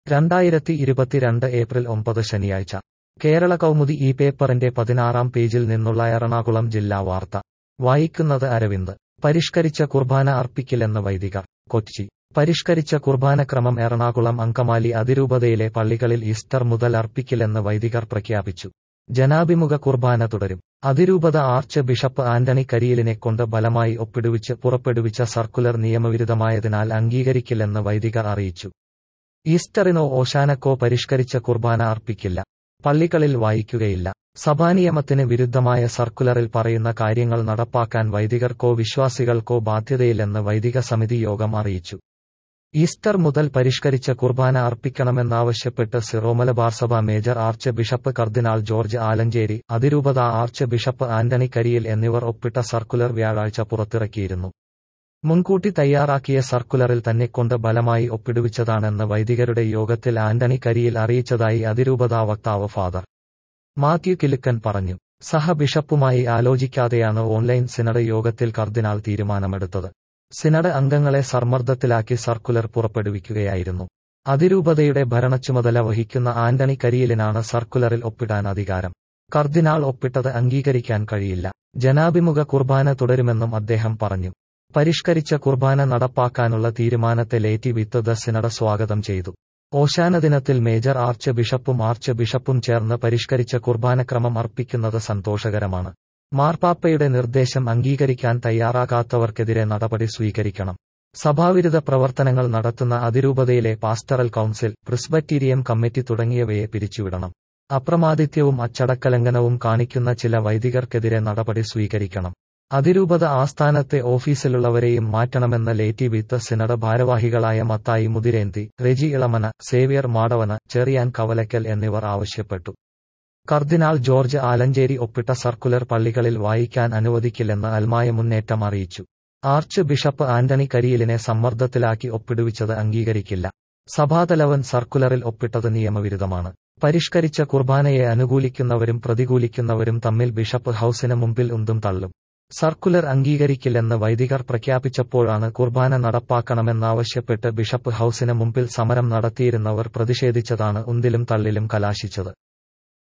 രണ്ടായിരത്തി ഇരുപത്തിരണ്ട് ഏപ്രിൽ ഒമ്പത് ശനിയാഴ്ച കേരള കൗമുദി ഈ പേപ്പറിന്റെ പതിനാറാം പേജിൽ നിന്നുള്ള എറണാകുളം ജില്ലാ വാർത്ത വായിക്കുന്നത് അരവിന്ദ് പരിഷ്കരിച്ച കുർബാന അർപ്പിക്കില്ലെന്ന് വൈദികർ കൊച്ചി പരിഷ്കരിച്ച കുർബാനക്രമം എറണാകുളം അങ്കമാലി അതിരൂപതയിലെ പള്ളികളിൽ ഈസ്റ്റർ മുതൽ അർപ്പിക്കില്ലെന്ന് വൈദികർ പ്രഖ്യാപിച്ചു ജനാഭിമുഖ കുർബാന തുടരും അതിരൂപത ആർച്ച് ബിഷപ്പ് ആന്റണി കരിയിലിനെ കൊണ്ട് ബലമായി ഒപ്പിടുവിച്ച് പുറപ്പെടുവിച്ച സർക്കുലർ നിയമവിരുദ്ധമായതിനാൽ അംഗീകരിക്കില്ലെന്ന് വൈദികർ അറിയിച്ചു ഈസ്റ്ററിനോ ഓശാനക്കോ പരിഷ്കരിച്ച കുർബാന അർപ്പിക്കില്ല പള്ളികളിൽ വായിക്കുകയില്ല സഭാനിയമത്തിന് വിരുദ്ധമായ സർക്കുലറിൽ പറയുന്ന കാര്യങ്ങൾ നടപ്പാക്കാൻ വൈദികർക്കോ വിശ്വാസികൾക്കോ ബാധ്യതയില്ലെന്ന് വൈദിക സമിതി യോഗം അറിയിച്ചു ഈസ്റ്റർ മുതൽ പരിഷ്കരിച്ച കുർബാന അർപ്പിക്കണമെന്നാവശ്യപ്പെട്ട് Syro-Malabar Sabha major archbishop കർദിനാൾ ജോർജ് ആലഞ്ചേരി അതിരൂപത ആർച്ച് ബിഷപ്പ് ആന്റണി കരിയിൽ എന്നിവർ ഒപ്പിട്ട സർക്കുലർ വ്യാഴാഴ്ച പുറത്തിറക്കിയിരുന്നു മുൻകൂട്ടി തയ്യാറാക്കിയ സർക്കുലറിൽ തന്നെ കൊണ്ട് ബലമായി ഒപ്പിടുവിച്ചതാണെന്ന് വൈദികരുടെ യോഗത്തിൽ ആന്റണി കരിയിൽ അറിയിച്ചതായി അതിരൂപതാ വക്താവ് ഫാദർ മാത്യു കിലുക്കൻ പറഞ്ഞു സഹ ബിഷപ്പുമായി ആലോചിക്കാതെയാണ് ഓൺലൈൻ സിനഡ് യോഗത്തിൽ കർദിനാൾ തീരുമാനമെടുത്തത് സിനഡ് അംഗങ്ങളെ സമ്മർദ്ദത്തിലാക്കി സർക്കുലർ പുറപ്പെടുവിക്കുകയായിരുന്നു അതിരൂപതയുടെ ഭരണച്ചുമതല വഹിക്കുന്ന ആന്റണി കരിയിലിനാണ് സർക്കുലറിൽ ഒപ്പിടാൻ അധികാരം കർദിനാൾ ഒപ്പിട്ടത് അംഗീകരിക്കാൻ കഴിയില്ല ജനാഭിമുഖ കുർബാന തുടരുമെന്നും അദ്ദേഹം പറഞ്ഞു പരിഷ്കരിച്ച കുർബാന നടപ്പാക്കാനുള്ള തീരുമാനത്തെ ലേറ്റി വിത്ത് ദ സിനഡ് സ്വാഗതം ചെയ്തു ഓശാന ദിനത്തിൽ മേജർ ആർച്ച് ബിഷപ്പും ആർച്ച് ബിഷപ്പും ചേർന്ന് പരിഷ്കരിച്ച കുർബാനക്രമം അർപ്പിക്കുന്നത് സന്തോഷകരമാണ് മാർപ്പാപ്പയുടെ നിർദ്ദേശം അംഗീകരിക്കാൻ തയ്യാറാകാത്തവർക്കെതിരെ നടപടി സ്വീകരിക്കണം സഭാവിരുദ്ധ പ്രവർത്തനങ്ങൾ നടത്തുന്ന അതിരൂപതയിലെ പാസ്റ്ററൽ കൗൺസിൽ പ്രിസ്ബറ്റീരിയം കമ്മിറ്റി തുടങ്ങിയവയെ പിരിച്ചുവിടണം അപ്രമാദിത്യവും അച്ചടക്കലംഘനവും കാണിക്കുന്ന ചില വൈദികർക്കെതിരെ നടപടി സ്വീകരിക്കണം അതിരൂപത ആസ്ഥാനത്തെ ഓഫീസിലുള്ളവരെയും മാറ്റണമെന്ന ലേറ്റി വിത്ത് സിനഡ് ഭാരവാഹികളായ മത്തായി മുതിരേന്തി റെജി ഇളമന സേവിയർ മാടവന ചെറിയാൻ കവലക്കൽ എന്നിവർ ആവശ്യപ്പെട്ടു കർദിനാൾ ജോർജ് ആലഞ്ചേരി ഒപ്പിട്ട സർക്കുലർ പള്ളികളിൽ വായിക്കാൻ അനുവദിക്കില്ലെന്ന് അൽമായ മുന്നേറ്റം അറിയിച്ചു ആർച്ച് ബിഷപ്പ് ആന്റണി കരിയിലിനെ സമ്മർദ്ദത്തിലാക്കി ഒപ്പിടുവിച്ചത് അംഗീകരിക്കില്ല സഭാതലവൻ സർക്കുലറിൽ ഒപ്പിട്ടത് നിയമവിരുദ്ധമാണ് പരിഷ്കരിച്ച കുർബാനയെ അനുകൂലിക്കുന്നവരും പ്രതികൂലിക്കുന്നവരും തമ്മിൽ ബിഷപ്പ് ഹൌസിന് മുമ്പിൽ ഉന്തും തള്ളും സർക്കുലർ അംഗീകരിക്കില്ലെന്ന് വൈദികർ പ്രഖ്യാപിച്ചപ്പോഴാണ് കുർബാന നടപ്പാക്കണമെന്നാവശ്യപ്പെട്ട് ബിഷപ്പ് ഹൌസിന് മുമ്പിൽ സമരം നടത്തിയിരുന്നവർ പ്രതിഷേധിച്ചതാണ് ഉന്തിലും തള്ളിലും കലാശിച്ചത്